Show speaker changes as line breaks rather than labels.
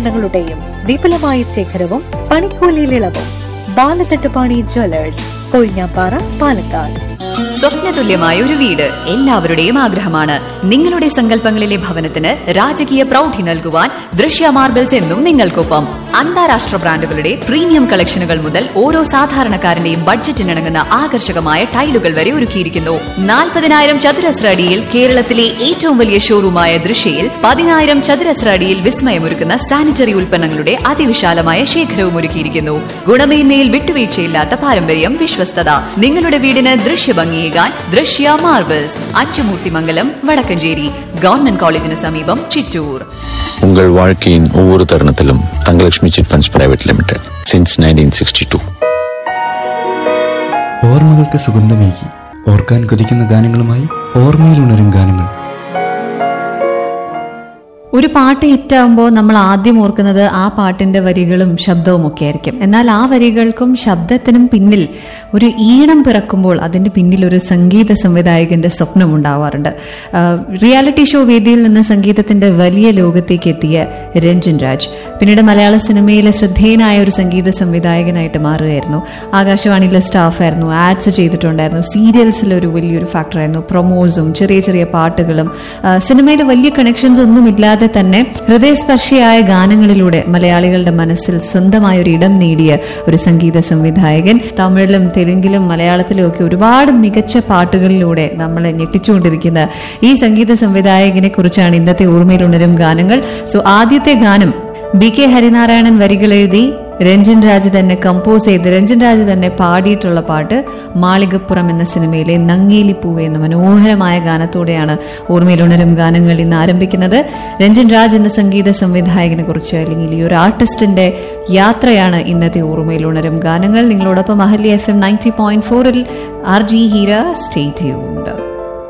സ്വർണാഭരണങ്ങളുടെയും വിപുലമായ ശേഖരവും പണിക്കൂലിയിൽ ഇളവും ബാലതട്ടുപാണി ജ്വല്ലേഴ്സ് കൊഴിഞ്ഞാപ്പാറ പാലക്കാട്
സ്വപ്നതുല്യമായ ഒരു വീട് എല്ലാവരുടെയും ആഗ്രഹമാണ് നിങ്ങളുടെ സങ്കല്പങ്ങളിലെ ഭവനത്തിന് രാജകീയ പ്രൗഢി നൽകുവാൻ ദൃശ്യ മാർബിൾസ് എന്നും നിങ്ങൾക്കൊപ്പം അന്താരാഷ്ട്ര ബ്രാൻഡുകളുടെ പ്രീമിയം കളക്ഷനുകൾ മുതൽ ഓരോ സാധാരണക്കാരന്റെയും ബഡ്ജറ്റിനിണങ്ങുന്ന ആകർഷകമായ ടൈലുകൾ വരെ ഒരുക്കിയിരിക്കുന്നു നാൽപ്പതിനായിരം ചതുരശ്ര അടിയിൽ കേരളത്തിലെ ഏറ്റവും വലിയ ഷോറൂമായ ദൃശ്യയിൽ പതിനായിരം ചതുരശ്ര അടിയിൽ വിസ്മയമൊരുക്കുന്ന സാനിറ്ററി ഉൽപ്പന്നങ്ങളുടെ അതിവിശാലമായ ശേഖരവും ഒരുക്കിയിരിക്കുന്നു ഗുണമേന്മയിൽ വിട്ടുവീഴ്ചയില്ലാത്ത പാരമ്പര്യം വിശ്വസ്തത നിങ്ങളുടെ വീടിന് ദൃശ്യഭംഗിയേകാൻ ദൃശ്യ മാർബിൾസ് അച്ചുമൂർത്തിമംഗലം വടക്കഞ്ചേരി ഗവൺമെന്റ് കോളേജിന് സമീപം ചിറ്റൂർ
உங்கள் வாழ்க்கையின் ஒவ்வொரு தருணத்திலும் Thangalakshmi chit funds private limited since nineteen sixty two
ഓർമ്മകൾക്ക് സുഗന്ധമേകി ഓർക്കാൻ കൊതിക്കുന്ന ഗാനങ്ങളുമായി ഓർമ്മയിലുണരും ഗാനങ്ങൾ
ഒരു പാട്ട് ഹിറ്റാകുമ്പോൾ നമ്മൾ ആദ്യം ഓർക്കുന്നത് ആ പാട്ടിന്റെ വരികളും ശബ്ദവും ഒക്കെ ആയിരിക്കും എന്നാൽ ആ വരികൾക്കും ശബ്ദത്തിനും പിന്നിൽ ഒരു ഈണം പിറക്കുമ്പോൾ അതിന്റെ പിന്നിൽ ഒരു സംഗീത സംവിധായകന്റെ സ്വപ്നം ഉണ്ടാവാറുണ്ട് ആഹ് റിയാലിറ്റി ഷോ വേദിയിൽ നിന്ന് സംഗീതത്തിന്റെ വലിയ ലോകത്തേക്ക് എത്തിയ രഞ്ജൻ രാജ് പിന്നീട് മലയാള സിനിമയിലെ ശ്രദ്ധേയനായ ഒരു സംഗീത സംവിധായകനായിട്ട് മാറുകയായിരുന്നു ആകാശവാണിയിലെ സ്റ്റാഫായിരുന്നു ആഡ്സ് ചെയ്തിട്ടുണ്ടായിരുന്നു സീരിയൽസിൽ ഒരു വലിയൊരു ഫാക്ടറായിരുന്നു പ്രൊമോസും ചെറിയ ചെറിയ പാട്ടുകളും ആഹ് സിനിമയിൽ വലിയ കണക്ഷൻസ് ഒന്നുമില്ലാതെ തന്നെ ഹൃദയസ്പർശിയായ ഗാനങ്ങളിലൂടെ മലയാളികളുടെ മനസ്സിൽ സ്വന്തമായ ഒരു ഇടം നേടിയ ഒരു സംഗീത സംവിധായകൻ തമിഴിലും തെലുങ്കിലും മലയാളത്തിലും ഒക്കെ ഒരുപാട് മികച്ച പാട്ടുകളിലൂടെ നമ്മളെ ഞെട്ടിച്ചുകൊണ്ടിരിക്കുന്ന ഈ സംഗീത സംവിധായകനെ കുറിച്ചാണ് ഇന്നത്തെ ഓർമ്മയിൽ ഉണരും ഗാനങ്ങൾ സോ ആദ്യത്തെ ഗാനം ബി കെ ഹരിനാരായണൻ വരികൾ എഴുതി രഞ്ജൻ രാജ് തന്നെ കമ്പോസ് ചെയ്ത് രഞ്ജൻ രാജ് തന്നെ പാടിയിട്ടുള്ള പാട്ട് മാളികപ്പുറം എന്ന സിനിമയിലെ നങ്ങേലിപ്പൂവ് എന്ന മനോഹരമായ ഗാനത്തോടെയാണ് ഓർമ്മയിൽ ഉണരും ഗാനങ്ങൾ ഇന്ന് ആരംഭിക്കുന്നത് രഞ്ജൻ രാജ് എന്ന സംഗീത സംവിധായകനെ കുറിച്ച് അല്ലെങ്കിൽ ഈ ഒരു ആർട്ടിസ്റ്റിന്റെ യാത്രയാണ് ഇന്നത്തെ ഓർമ്മയിൽ ഉണരും ഗാനങ്ങൾ നിങ്ങളോടൊപ്പം Ahalya F M ninety point ഫോറിൽ ആർ ജി ഹീര സ്റ്റേറ്റ് ചെയ്യുന്നുണ്ട്